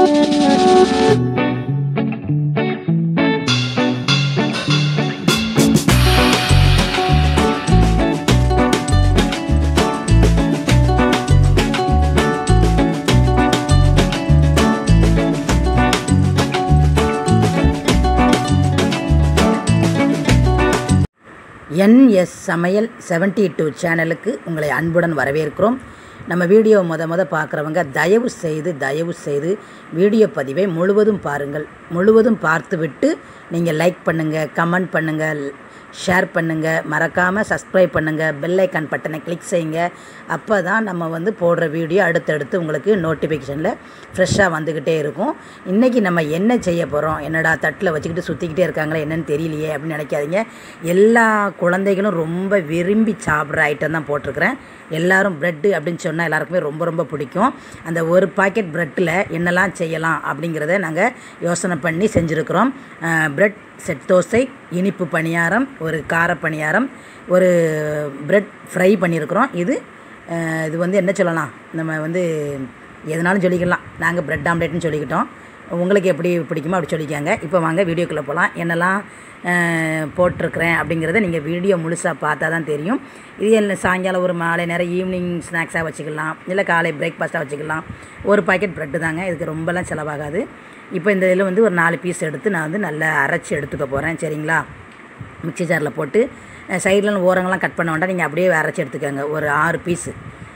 NS சமையல் seventy two சேனலுக்கு உங்களை அன்புடன் வரவேற்கிறோம் நம்ம வீடியோ முத முத பார்க்குறவங்க தயவு செய்து தயவு செய்து வீடியோ பதிவை முழுவதும் பாருங்கள் முழுவதும் பார்த்துவிட்டு நீங்கள் லைக் பண்ணுங்கள் கமெண்ட் பண்ணுங்கள் ஷேர் பண்ணுங்கள் மறக்காமல் சப்ஸ்கிரைப் பண்ணுங்கள் பெல் ஐக்கான் பட்டனை கிளிக் செய்யுங்க அப்போ தான் நம்ம வந்து போடுற வீடியோ அடுத்தடுத்து உங்களுக்கு நோட்டிஃபிகேஷனில் ஃப்ரெஷ்ஷாக வந்துக்கிட்டே இருக்கும் இன்றைக்கி நம்ம என்ன செய்ய போகிறோம் என்னடா தட்டில் வச்சுக்கிட்டு சுற்றிக்கிட்டே இருக்காங்களே என்னன்னு தெரியலையே அப்படின்னு நினைக்காதீங்க எல்லா குழந்தைகளும் ரொம்ப விரும்பி சாப்பிட்ற ஐட்டம் தான் போட்டிருக்கிறேன் எல்லாரும் ப்ரெட்டு அப்படின்னு சொன்னால் எல்லாருக்குமே ரொம்ப ரொம்ப பிடிக்கும் அந்த ஒரு பாக்கெட் ப்ரெட்டில் என்னெல்லாம் செய்யலாம் அப்படிங்கிறத நாங்கள் யோசனை பண்ணி செஞ்சுருக்கிறோம் ப்ரெட் செட் தோசை இனிப்பு பணியாரம் ஒரு கார பணியாரம் ஒரு ப்ரெட் ஃப்ரை பண்ணியிருக்கிறோம் இது அஹ், இது வந்து என்ன சொல்லலாம் நம்ம வந்து எதனாலும் சொல்லிக்கலாம் நாங்கள் ப்ரெட் ஆம்லேட்னு சொல்லிக்கிட்டோம் உங்களுக்கு எப்படி பிடிக்குமோ அப்படி சொல்லிக்காங்க இப்போ வாங்க வீடியோக்குள்ளே போகலாம் என்னெல்லாம் அஹ், போட்டிருக்கிறேன் அப்படிங்கிறத நீங்கள் வீடியோ முழுசாக பார்த்தா தான் தெரியும் இது என்ன சாயங்காலம் ஒரு மாலை நேரம் ஈவினிங் ஸ்நாக்ஸாக வச்சுக்கலாம் இல்லை காலை பிரேக்ஃபாஸ்ட்டாக வச்சுக்கலாம் ஒரு பாக்கெட் ப்ரெட்டு தாங்க இதுக்கு ரொம்பலாம் செலவாகாது இப்போ இந்த இதில் வந்து ஒரு நாலு பீஸ் எடுத்து நான் வந்து நல்லா அரைச்சி எடுத்துக்க போகிறேன் சரிங்களா மிக்ஸி ஜாரில் போட்டு சைடில் ஓரங்கள்லாம் கட் பண்ண வேண்டாம் நீங்கள் அப்படியே அரைச்சி எடுத்துக்கோங்க ஒரு ஆறு பீஸு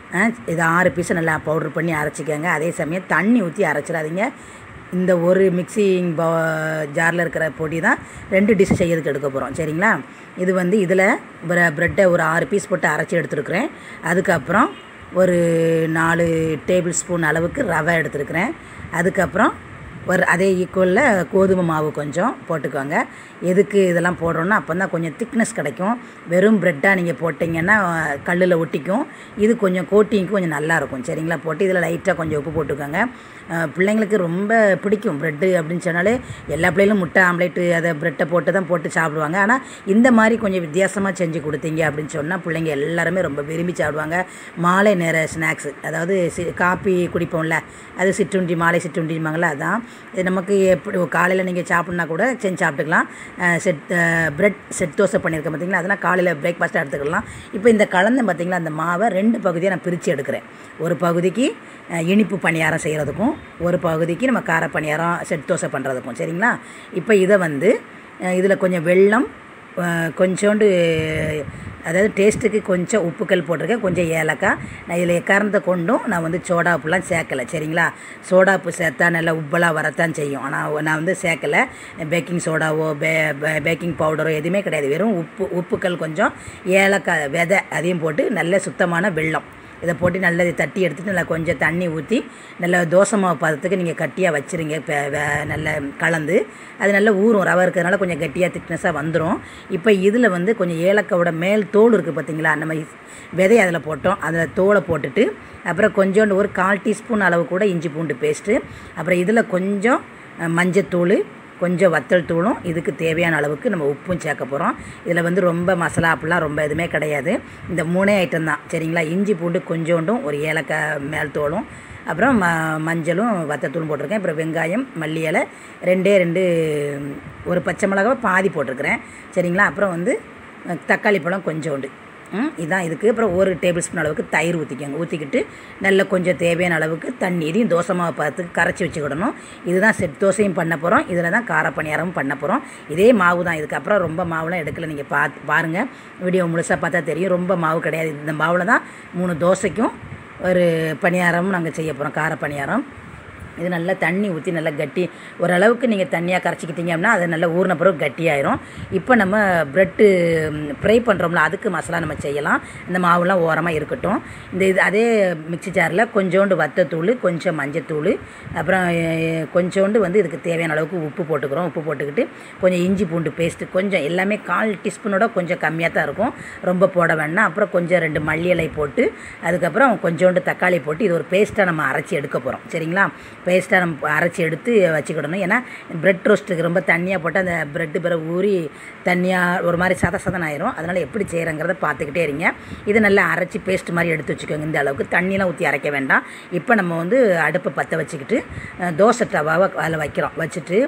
இது ஆறு பீஸை நல்லா பவுட்ரு பண்ணி அரைச்சிக்கோங்க அதே சமயம் தண்ணி ஊற்றி அரைச்சிடாதீங்க இந்த ஒரு மிக்சிங் ப ஜாரில் இருக்கிற பொடி தான் ரெண்டு டிஷ் செய்யறதுக்கு எடுக்க போகிறோம் சரிங்களா இது வந்து இதில் ப்ரெட்டை ஒரு ஆறு பீஸ் போட்டு அரைச்சி எடுத்துருக்குறேன் அதுக்கப்புறம் ஒரு நாலு டேபிள் ஸ்பூன் அளவுக்கு ரவை எடுத்துருக்கிறேன் அதுக்கப்புறம் ஒரு அதே ஈக்குவலில் கோதுமை மாவு கொஞ்சம் போட்டுக்கோங்க எதுக்கு இதெல்லாம் போடுறோன்னா அப்போ தான் கொஞ்சம் திக்னஸ் கிடைக்கும் வெறும் ப்ரெட்டாக நீங்கள் போட்டிங்கன்னா கல்லில் ஒட்டிக்கும் இது கொஞ்சம் கோட்டிங்க்கு கொஞ்சம் நல்லாயிருக்கும் சரிங்களா போட்டு இதில் லைட்டாக கொஞ்சம் உப்பு போட்டுக்கோங்க அஹ் பிள்ளைங்களுக்கு ரொம்ப பிடிக்கும் ப்ரெட்டு அப்படின்னு சொன்னாலே எல்லா பிள்ளைகளும் முட்டை ஆம்லேட்டு அதை ப்ரெட்டை போட்டு தான் போட்டு சாப்பிடுவாங்க ஆனால் இந்த மாதிரி கொஞ்சம் வித்தியாசமாக செஞ்சு கொடுத்தீங்க அப்படின்னு சொன்னால் பிள்ளைங்க எல்லாருமே ரொம்ப விரும்பி சாப்பிடுவாங்க மாலை நேர ஸ்நாக்ஸு அதாவது சி காப்பி குடிப்போம்ல அது சிற்றுண்டி மாலை சிற்றுண்டிம்பாங்களே அதான் இது நமக்கு எப்படி காலையில் நீங்கள் சாப்பிட்னா கூட செஞ்சு சாப்பிட்டுக்கலாம் அஹ் செட் ப்ரெட் செட் தோசை பண்ணியிருக்கேன் பார்த்தீங்களா அதெல்லாம் காலையில் பிரேக்ஃபாஸ்ட்டாக எடுத்துக்கலாம் இப்போ இந்த கலந்து பார்த்தீங்களா அந்த மாவை ரெண்டு பகுதியாக நான் பிரித்து எடுக்கிறேன் ஒரு பகுதிக்கு அஹ், இனிப்பு பணியாரம் செய்கிறதுக்கும் ஒரு பகுதிக்கு நம்ம கார பணியாரம் செட் தோசை பண்ணுறதுக்கும் சரிங்களா இப்போ இதை வந்து இதில் கொஞ்சம் வெல்லம் அஹ், கொஞ்சோண்டு அதாவது டேஸ்ட்டுக்கு கொஞ்சம் உப்புக்கல் போட்டிருக்கேன் கொஞ்சம் ஏலக்காய் நான் இதில் எக்காரணத்தை கொண்டும் நான் வந்து சோடா உப்புலாம் சேர்க்கலை சரிங்களா சோடா உப்பு சேர்த்தா நல்லா உப்பெல்லாம் வரத்தான் செய்யும் ஆனால் நான் வந்து சேர்க்கலை பேக்கிங் சோடாவோ பே பே- பேக்கிங் பவுடரோ எதுவுமே கிடையாது வெறும் உப்பு உப்புக்கல் கொஞ்சம் ஏலக்காய் விதை அதையும் போட்டு நல்ல சுத்தமான வெல்லம் இதை போட்டு நல்லா இதை தட்டி எடுத்துட்டு நல்லா கொஞ்சம் தண்ணி ஊற்றி நல்லா தோசை மாவு பதத்துக்கு நீங்கள் கட்டியாக வச்சுருங்க இப்போ நல்லா கலந்து அது நல்லா ஊறும் ரவை இருக்கிறதுனால கொஞ்சம் கட்டியாக திக்னஸாக வந்துடும் இப்போ இதில் வந்து கொஞ்சம் ஏலக்காவோட மேல் தோல் இருக்குது பார்த்தீங்களா நம்ம இஸ்- விதையை அதில் போட்டோம் அதில் தோலை போட்டுட்டு அப்புறம் கொஞ்சோண்டு ஒரு கால் டீஸ்பூன் அளவு கூட இஞ்சி பூண்டு பேஸ்ட்டு அப்புறம் இதில் கொஞ்சம் அஹ், மஞ்சத்தூள் கொஞ்சம் வத்தல் தூளும் இதுக்கு தேவையான அளவுக்கு நம்ம உப்பும் சேர்க்க போகிறோம் இதில் வந்து ரொம்ப மசாலா அப்படிலாம் ரொம்ப எதுவுமே கிடையாது இந்த மூணே ஐட்டம் தான் சரிங்களா இஞ்சி பூண்டு கொஞ்சோண்டும் ஒரு ஏலக்காய் மேல் தோலும் அப்புறம் ம மஞ்சளும் வத்தத்தூளும் போட்டிருக்கேன் அப்புறம் வெங்காயம் மல்லி இலை ரெண்டே ரெண்டு ஒரு பச்சை மிளகாவை பாதி போட்டிருக்கிறேன் சரிங்களா அப்புறம் வந்து அஹ், தக்காளி பழம் கொஞ்சோண்டு ம், இதான் இதுக்கு அப்புறம் ஒரு டேபிள் ஸ்பூன் அளவுக்கு தயிர் ஊற்றிக்கோங்க ஊற்றிக்கிட்டு நல்ல கொஞ்சம் தேவையான அளவுக்கு தண்ணி இதையும் தோசை மாவு பார்த்து கரைச்சி வச்சுக்கிடணும் இதுதான் செட் தோசையும் பண்ண போகிறோம் இதில் தான் கார பணியாரமும் பண்ண போகிறோம் இதே மாவு தான் இதுக்கப்புறம் ரொம்ப மாவுலாம் எடுக்கல நீங்கள் பார்த்து பாருங்கள் வீடியோ முழுசாக பார்த்தா தெரியும் ரொம்ப மாவு கிடையாது இந்த மாவில் தான் மூணு தோசைக்கும் ஒரு பணியாரமும் நாங்கள் செய்ய போகிறோம் கார பணியாரம் இது நல்லா தண்ணி ஊற்றி நல்லா கட்டி ஓரளவுக்கு நீங்கள் தண்ணியாக கரைச்சிக்கிட்டீங்க அப்படின்னா அது நல்லா ஊறின பிறகு கட்டியாயிரும் இப்போ நம்ம ப்ரெட்டு ஃப்ரை பண்ணுறோம்ல அதுக்கு மசாலா நம்ம செய்யலாம் இந்த மாவுலாம் ஓரமாக இருக்கட்டும் இந்த இது அதே மிக்ஸி ஜாரில் கொஞ்சோண்டு வத்தத்தூள் கொஞ்சம் மஞ்சத்தூள் அப்புறம் அஹ், கொஞ்சோண்டு வந்து இதுக்கு தேவையான அளவுக்கு உப்பு போட்டுக்கிறோம் உப்பு போட்டுக்கிட்டு கொஞ்சம் இஞ்சி பூண்டு பேஸ்ட்டு கொஞ்சம் எல்லாமே கால் டீஸ்பூனோட கொஞ்சம் கம்மியாக தான் இருக்கும் ரொம்ப போட வேண்டாம் அப்புறம் கொஞ்சம் ரெண்டு மல்லி இலை போட்டு அதுக்கப்புறம் கொஞ்சோண்டு தக்காளி போட்டு இது ஒரு பேஸ்ட்டாக நம்ம அரைச்சி எடுக்க போகிறோம் சரிங்களா பேஸ்ட்டாக நம்ம அரைச்சி எடுத்து வச்சுக்கிடணும் ஏன்னா பிரெட் ரோஸ்ட்டுக்கு ரொம்ப தண்ணியாக போட்டு அந்த பிரெட்டு பிறகு ஊறி தண்ணியாக ஒரு மாதிரி சத சதன் ஆயிரும் அதனால் எப்படி செய்கிறங்கிறத பார்த்துக்கிட்டே இருங்க இதை நல்லா அரைச்சி பேஸ்ட் மாதிரி எடுத்து வச்சுக்கோங்க இந்த அளவுக்கு தண்ணியெலாம் ஊற்றி அரைக்க வேண்டாம் இப்போ நம்ம வந்து அடுப்பை பற்ற வச்சுக்கிட்டு அஹ், தோசை டவாவை அதில் வைக்கிறோம் வச்சுட்டு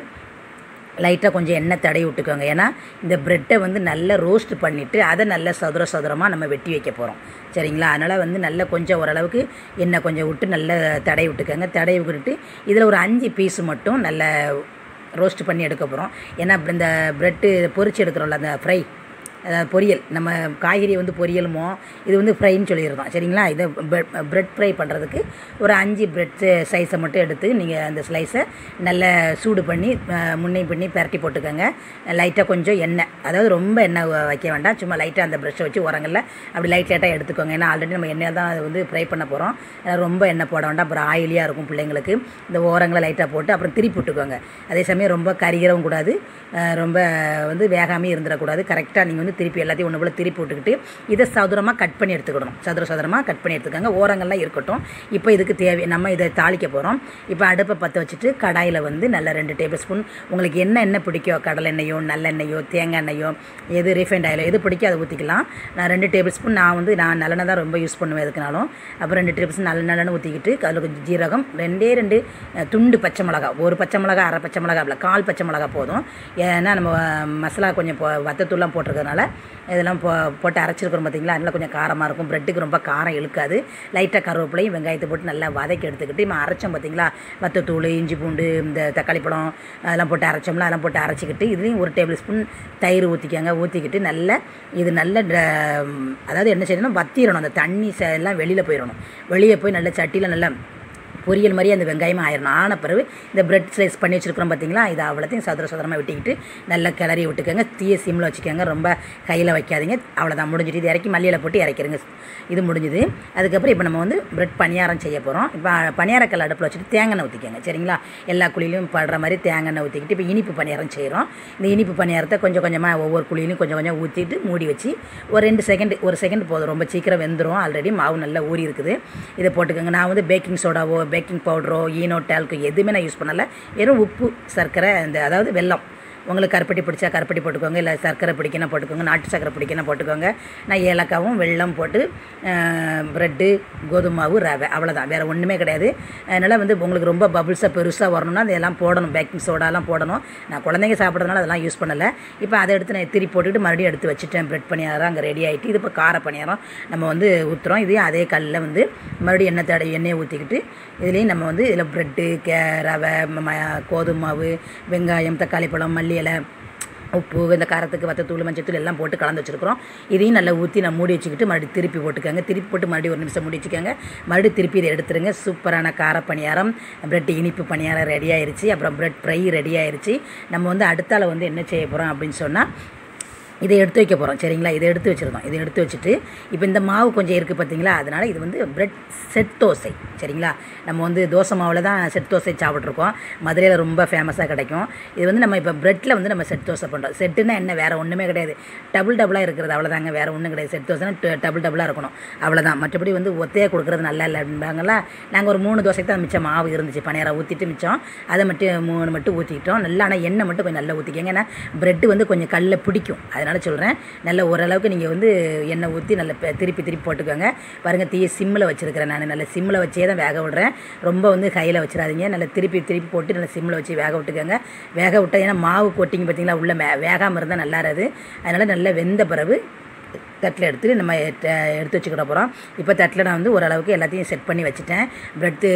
லைட்டாக கொஞ்சம் எண்ணெய் தடவி விட்டுக்கோங்க ஏன்னா இந்த ப்ரெட்டை வந்து நல்லா ரோஸ்ட் பண்ணிவிட்டு அதை நல்லா சதுர சதுரமாக நம்ம வெட்டி வைக்க போகிறோம் சரிங்களா அதனால் வந்து நல்லா கொஞ்சம் ஓரளவுக்கு எண்ணெய் கொஞ்சம் விட்டு நல்லா தடவி விட்டுக்கோங்க தடவி விட்டுட்டு இதில் ஒரு அஞ்சு பீஸ் மட்டும் நல்ல ரோஸ்ட் பண்ணி எடுக்க போகிறோம் ஏன்னா இந்த ப்ரெட்டு பொரிச்சு எடுக்கிறோம்ல அந்த ஃப்ரை அதாவது பொரியல் நம்ம காய்கறி வந்து பொரியலுமோ இது வந்து ஃப்ரைன்னு சொல்லியிருந்தோம் சரிங்களா இதை ப்ரெட் ஃப்ரை பண்ணுறதுக்கு ஒரு அஞ்சு ப்ரெட் சைஸை மட்டும் எடுத்து நீங்கள் அந்த ஸ்லைஸை நல்லா சூடு பண்ணி அஹ், முன்னையும் பண்ணி பிரட்டி போட்டுக்கோங்க லைட்டாக கொஞ்சம் எண்ணெய் அதாவது ரொம்ப எண்ணெய் வ- வைக்க வேண்டாம் சும்மா லைட்டாக அந்த ப்ரெஷ்ஷை வச்சு உரங்களில் அப்படி லைட் லைட்டாக எடுத்துக்கோங்க ஏன்னா ஆல்ரெடி நம்ம எண்ணெய் தான் அது வந்து ஃப்ரை பண்ண போகிறோம் ரொம்ப எண்ணெய் போட வேண்டாம் அப்புறம் ஆயிலியாக இருக்கும் பிள்ளைங்களுக்கு இந்த ஓரங்களை லைட்டாக போட்டு அப்புறம் திருப்பி விட்டுக்கோங்க அதே சமயம் ரொம்ப கரிகிறவும் கூடாது அஹ், ரொம்ப வந்து வேகாமே இருந்துடக்கூடாது கரெக்டாக நீங்கள் வந்து திருப்பி எல்லாத்தையும் ஒன்று போல் திருப்பி விட்டுக்கிட்டு இதை சதுரமாக கட் பண்ணி எடுத்துக்கிடணும் சதுர சதுரமாக கட் பண்ணி எடுத்துக்கோங்க ஓரங்கள்லாம் இருக்கட்டும் இப்போ இதுக்கு தேவை நம்ம இதை தாளிக்க போகிறோம் இப்போ அடுப்பை பற்ற வச்சுட்டு கடாயில் வந்து நல்ல ரெண்டு டேபிள் ஸ்பூன் உங்களுக்கு என்ன எண்ணெய் பிடிக்கும் கடலை எண்ணெயோ நல்லெண்ணெயோ தேங்காய் எண்ணெயோ எது ரீஃபைண்ட் ஆயிலோ எது பிடிக்கும் அதை ஊற்றிக்கலாம் நான் ரெண்டு டேபிள் ஸ்பூன் நான் வந்து நான் நல்லெண்ணெய் தான் ரொம்ப யூஸ் பண்ணுவேன் எதுக்குனாலும் அப்புறம் ரெண்டு டேபிள் ஸ்பூன் நல்ல நல்லெண்ணெய் ஊற்றிக்கிட்டு அதில் கொஞ்சம் ஜீரகம் ரெண்டே ரெண்டு அஹ், துண்டு பச்சை மிளகா ஒரு பச்சை மிளகா அரை பச்சை மிளகா இல்லை கால் பச்சை மிளகா போதும் ஏன்னா நம்ம அஹ், மசாலா கொஞ்சம் பொ- வத்தத்தூள்லாம் போட்டிருக்கறதுனால இதெல்லாம் போ போட்டு அரைச்சிருக்கிறோம் பார்த்தீங்களா அதனால கொஞ்சம் காரமாக இருக்கும் ப்ரெட்டுக்கு ரொம்ப காரம் இழுக்காது லைட்டாக கருவேப்பிலையும் வெங்காயத்தை போட்டு நல்லா வதக்கி எடுத்துக்கிட்டு நம்ம அரைச்சோம் பார்த்தீங்களா வத்தத்தூள் இஞ்சி பூண்டு இந்த தக்காளி பழம் அதெல்லாம் போட்டு அரைச்சோம்ல அதெல்லாம் போட்டு அரைச்சிக்கிட்டு இதுலேயும் ஒரு டேபிள் ஸ்பூன் தயிர் ஊற்றிக்கோங்க ஊற்றிக்கிட்டு நல்லா இது நல்ல ட- அதாவது என்ன செய்யணும் வத்திரணும் அந்த தண்ணி ச- எல்லாம் வெளியில் போயிடணும் வெளியே போய் நல்ல சட்டியில் நல்லா பொரியல் மாதிரி அந்த வெங்காயமாக ஆயிடணும் ஆன பிறகு இந்த பிரெட் ஸ்லைஸ் பண்ணி வச்சுருக்கிறோம் பார்த்தீங்களா இதை அவ்வளோத்தையும் சதுர சதுரமாக வெட்டிக்கிட்டு நல்லா கிளறி விட்டுக்கோங்க தீய சிம்மில் வச்சுக்கோங்க ரொம்ப கையில் வைக்காதீங்க அவ்வளோதான் முடிஞ்சிட்டு இது இறக்கி மல்லியில் போட்டு இறக்கிருங்க இது முடிஞ்சுது அதுக்கப்புறம் இப்போ நம்ம வந்து பிரெட் பணியாரம் செய்ய போகிறோம் இப்போ பணியாரக்கல் அடுப்பில் வச்சுட்டு தேங்காய் எண்ணெய் ஊற்றிக்கோங்க சரிங்களா எல்லா குழியிலையும் படுற மாதிரி தேங்காய் எண்ணெய் ஊற்றிக்கிட்டு இப்போ இனிப்பு பணியாரம் செய்கிறோம் இந்த இனிப்பு பணியாரத்தை கொஞ்சம் கொஞ்சமாக ஒவ்வொரு குழியிலையும் கொஞ்சம் கொஞ்சம் ஊற்றிட்டு மூடி வச்சு ஒரு ரெண்டு செகண்ட் ஒரு செகண்ட் போதும் ரொம்ப சீக்கிரம் வெந்துடும் ஆல்ரெடி மாவு நல்லா ஊறி இருக்குது இதை போட்டுக்கோங்க நான் வந்து பேக்கிங் சோடாவோ பேக்கிங் பவுடரோ ஈனோ டால்க்கு எதுவுமே நான் யூஸ் பண்ணல வெறும் உப்பு சர்க்கரை இந்த அதாவது வெல்லம் உங்களுக்கு கருப்பட்டி பிடிச்சா கருப்பட்டி போட்டுக்கோங்க இல்லை சர்க்கரை பிடிக்கணும் போட்டுக்கோங்க நாட்டு சர்க்கரை பிடிக்கணும் போட்டுக்கோங்க நான் ஏலக்காவும் வெல்லம் போட்டு ப்ரெட்டு கோதுமை மாவு ரவை அவ்வளோதான் வேறு ஒன்றுமே கிடையாது அதனால் வந்து உங்களுக்கு ரொம்ப பபுள்ஸாக பெருசாக வரணும்னா அதெல்லாம் போடணும் பேக்கிங் சோடாலாம் போடணும் நான் குழந்தைங்க சாப்பிட்றதுனால அதெல்லாம் யூஸ் பண்ணலை இப்போ அதை எடுத்து நான் திருப்பி போட்டுட்டு மறுபடியும் எடுத்து வச்சுட்டேன் ப்ரெட் பணியாரம் அங்கே ரெடி ஆகிட்டு இது இப்போ கார பணியாரம் நம்ம வந்து ஊற்றுறோம் இதையும் அதே கல்லில் வந்து மறுபடியும் எண்ணெய் தடை எண்ணெயை ஊற்றிக்கிட்டு இதுலேயும் நம்ம வந்து இதில் ப்ரெட்டு கே ரவை ம- கோதுமை மாவு வெங்காயம் தக்காளி பழம் மல்லி இலை உப்பு இந்த காரத்துக்கு வத்தத்தூள் மஞ்சத்தூள் எல்லாம் போட்டு கலந்து வச்சுருக்கிறோம் இதையும் நல்லா ஊற்றி நான் மூடி வச்சுக்கிட்டு மறுபடியும் திருப்பி போட்டுக்கோங்க திருப்பி போட்டு மறுபடியும் ஒரு நிமிஷம் மூடி வச்சுக்கோங்க மறுபடியும் திருப்பி இதை எடுத்துருங்க சூப்பரான கார பணியாரம் பிரெட் இனிப்பு பணியாரம் ரெடி ஆயிருச்சு அப்புறம் பிரெட் ஃப்ரை ரெடி ஆயிருச்சு நம்ம வந்து அடுத்தால வந்து என்ன செய்ய போகிறோம் அப்படின்னு சொன்னால் இதை எடுத்து வைக்க போகிறோம் சரிங்களா இதை எடுத்து வச்சுருக்கோம் இதை எடுத்து வச்சுட்டு இப்போ இந்த மாவு கொஞ்சம் இருக்குது பார்த்தீங்களா அதனால் இது வந்து பிரெட் செட் தோசை சரிங்களா நம்ம வந்து தோசை மாவில் தான் செட் தோசை சாப்பிட்ருக்கோம் மதுரையில் ரொம்ப ஃபேமஸாக கிடைக்கும் இது வந்து நம்ம இப்போ பிரெட்டில் வந்து நம்ம செட் தோசை பண்ணுறோம் செட்டுன்னா என்ன வேறு ஒன்றுமே கிடையாது டபுள் டபுளாக இருக்கிறது அவ்வளோதாங்க வேறு ஒன்றும் கிடையாது செட் தோசைனா டபுள் டபுளாக இருக்கணும் அவ்வளோதான் மற்றபடி வந்து ஒத்தையாக கொடுக்குறது நல்லா இல்லைன்பாங்களா நாங்கள் ஒரு மூணு தோசைக்கு தான் மிச்சம் மாவு இருந்துச்சு பணியாரம் ஊற்றிட்டு மிச்சம் அதை மட்டும் மூணு மட்டும் ஊற்றிக்கிட்டோம் நல்லா ஆனால் எண்ணெய் மட்டும் கொஞ்சம் நல்லா ஊற்றிக்கங்க ஏன்னா பிரெட்டு வந்து கொஞ்சம் கல்லில் பிடிக்கும் அதனால் சொல்கிறேன் நல்ல ஓரளவுக்கு நீங்கள் வந்து எண்ணெய் ஊற்றி நல்ல பெ- திருப்பி திருப்பி போட்டுக்கோங்க பாருங்கள் தீய சிம்மில் வச்சுருக்கிறேன் நான் நல்ல சிம்மில் வச்சே தான் வேக விடுறேன் ரொம்ப வந்து கையில் வச்சிடாதீங்க நல்லா திருப்பி திருப்பி போட்டு நல்லா சிம்மில் வச்சு வேக விட்டுக்கோங்க வேக விட்டா ஏன்னா மாவு கொட்டிங்க பார்த்தீங்களா உள்ள மே வேகாமல் இருந்தால் நல்லா இருது அதனால் நல்லா வெந்த பிறகு தட்டில் எடுத்து நம்ம எட்ட- எடுத்து வச்சுக்கிட போகிறோம் இப்போ தட்டில் நான் வந்து ஓரளவுக்கு எல்லாத்தையும் செட் பண்ணி வச்சுட்டேன் ப்ரெட்டு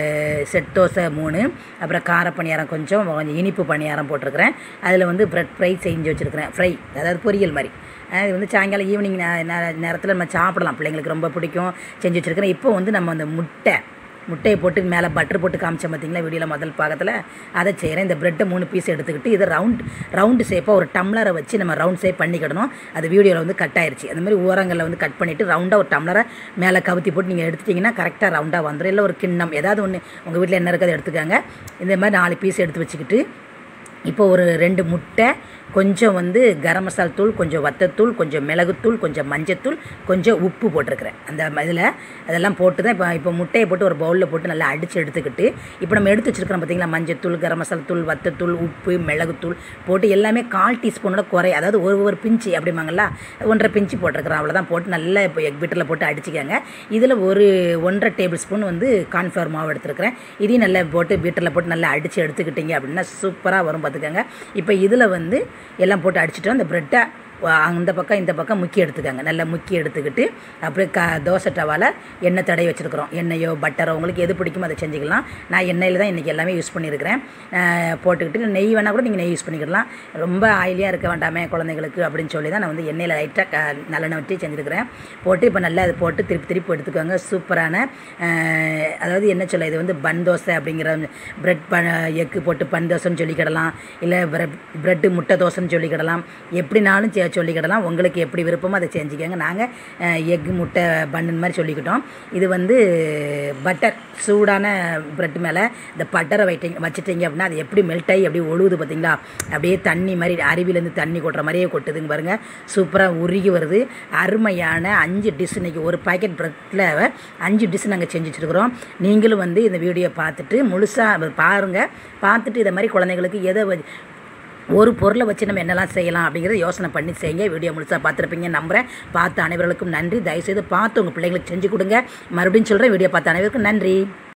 செட் தோசை மூணு அப்புறம் கார பணியாரம் கொஞ்சம் கொஞ்சம் இனிப்பு பணியாரம் போட்டிருக்கிறேன் அதில் வந்து ப்ரெட் ஃப்ரை செஞ்சு வச்சுருக்கிறேன் ஃப்ரை அதாவது பொரியல் மாதிரி அஹ் இது வந்து சாயங்காலம் ஈவினிங் நேரத்தில் நம்ம சாப்பிடலாம் பிள்ளைங்களுக்கு ரொம்ப பிடிக்கும் செஞ்சு வச்சுருக்கிறேன் இப்போ வந்து நம்ம அந்த முட்டை முட்டையை போட்டு மேலே பட்டர் போட்டு காமிச்சேன் பார்த்தீங்களா வீடியோவில் முதல் பாகத்தில் அதை செய்கிறேன் இந்த ப்ரெட்டை மூணு பீஸ் எடுத்துக்கிட்டு இதை ரவுண்ட் ரவுண்டு ஷேப்பாக ஒரு டம்ளரை வச்சு நம்ம ரவுண்ட் ஷேப் பண்ணிக்கிடணும் அது வீடியோவில் வந்து கட் ஆயிருச்சு அந்த மாதிரி ஓரங்களில் வந்து கட் பண்ணிவிட்டு ரவுண்டாக ஒரு டம்ளரை மேலே கவுத்தி போட்டு நீங்கள் எடுத்துட்டிங்கன்னா கரெக்டாக ரவுண்டாக வந்துடும் இல்லை ஒரு கிண்ணம் ஏதாவது ஒன்று உங்கள் வீட்டில் என்ன இருக்கோ அதை எடுத்துக்கோங்க இந்த மாதிரி நாலு பீஸ் எடுத்து வச்சுக்கிட்டு இப்போ ஒரு ரெண்டு முட்டை கொஞ்சம் வந்து கரம் மசால் தூள் கொஞ்சம் வத்தத்தூள் கொஞ்சம் மிளகுத்தூள் கொஞ்சம் மஞ்சத்தூள் கொஞ்சம் உப்பு போட்டிருக்கிறேன் அந்த இதில் அதெல்லாம் போட்டு தான் இப்போ இப்போ முட்டையை போட்டு ஒரு பவுலில் போட்டு நல்லா அடித்து எடுத்துக்கிட்டு இப்போ நம்ம எடுத்து வச்சுருக்கிறோம் பார்த்தீங்களா மஞ்சத்தூள் கரம் மசாலா தூள் வத்தத்தூள் உப்பு மிளகுத்தூள் போட்டு எல்லாமே கால் டீஸ்பூனோட குறை அதாவது ஒரு ஒரு பிஞ்சு அப்படிம்பாங்களா ஒன்றரை பிஞ்சு போட்டிருக்கிறோம் அவ்வளோதான் போட்டு நல்லா இப்போ எக் பீட்டரில் போட்டு அடிச்சுக்கோங்க இதில் ஒரு ஒன்றரை டேபிள் ஸ்பூன் வந்து கான்ஃப்ளவர் மாவு எடுத்துருக்கிறேன் இதையும் நல்லா போட்டு பீட்டரில் போட்டு நல்லா அடித்து எடுத்துக்கிட்டீங்க அப்படின்னா சூப்பராக வரும் பார்த்துக்கோங்க இப்போ இதில் வந்து எல்லாம் போட்டு அடிச்சுட்டோம் அந்த ப்ரெட்டை அந்த பக்கம் இந்த பக்கம் முக்கி எடுத்துக்கோங்க நல்லா முக்கி எடுத்துக்கிட்டு அப்படியே க தோசை டவாவில் எண்ணெய் தடவி வச்சுருக்குறோம் எண்ணெயோ பட்டரோ உங்களுக்கு எது பிடிக்குமோ அதை செஞ்சுக்கலாம் நான் எண்ணெயில் தான் இன்றைக்கி எல்லாமே யூஸ் பண்ணியிருக்கிறேன் போட்டுக்கிட்டு நெய் வேணால் கூட நீங்கள் நெய் யூஸ் பண்ணிக்கலாம் ரொம்ப ஆயிலியாக இருக்க வேண்டாமே குழந்தைங்களுக்கு அப்படின்னு சொல்லி தான் நான் வந்து எண்ணெயில் லைட்டாக க நல்லெண்ணெய் வச்சு செஞ்சுருக்கிறேன் போட்டு இப்போ நல்லா அதை போட்டு திருப்பி திருப்பி எடுத்துக்கோங்க சூப்பரான அதாவது என்ன சொல்ல இது வந்து பன் தோசை அப்படிங்கிற ப்ரெட் ப எக்கு போட்டு பன் தோசைன்னு சொல்லிக்கிடலாம் இல்லை ப்ரெட் ப்ரெட்டு முட்டை தோசைன்னு சொல்லிக்கிடலாம் எப்படினாலும் செ சொல்லிக்கிடலாம் உங்களுக்கு எப்படி விருப்பமோ அதை செஞ்சுக்கோங்க நாங்கள் எக் முட்டை பன்னு மாதிரி சொல்லிக்கிட்டோம் இது வந்து பட்டர் சூடான ப்ரெட் மேலே இந்த பட்டரை வைட்டிங்க வச்சுட்டிங்க அப்படின்னா அது எப்படி மெல்ட் ஆகி அப்படியே ஒழுகுது பார்த்தீங்களா அப்படியே தண்ணி மாதிரி அருவிலேருந்து தண்ணி கொட்டுற மாதிரியே கொட்டுதுங்க பாருங்கள் சூப்பராக உருகி வருது அருமையான அஞ்சு டிஷ் இன்றைக்கி ஒரு பாக்கெட் ப்ரெட்டில் அஞ்சு டிஷ் நாங்கள் செஞ்சு வச்சுருக்குறோம் நீங்களும் வந்து இந்த வீடியோ பார்த்துட்டு முழுசாக பாருங்கள் பார்த்துட்டு இதை மாதிரி குழந்தைங்களுக்கு எதை ஒரு பொருளை வச்சு நம்ம என்னெல்லாம் செய்யலாம் அப்படிங்கிறத யோசனை பண்ணி செய்யுங்க வீடியோ முழுசாக பார்த்துருப்பீங்க நம்புகிறேன் பார்த்த அனைவர்களுக்கும் நன்றி தயவுசெய்து பார்த்து உங்கள் பிள்ளைங்களுக்கு செஞ்சு கொடுங்க மறுபடியும் சொல்கிறேன் வீடியோ பார்த்த அனைவருக்கும் நன்றி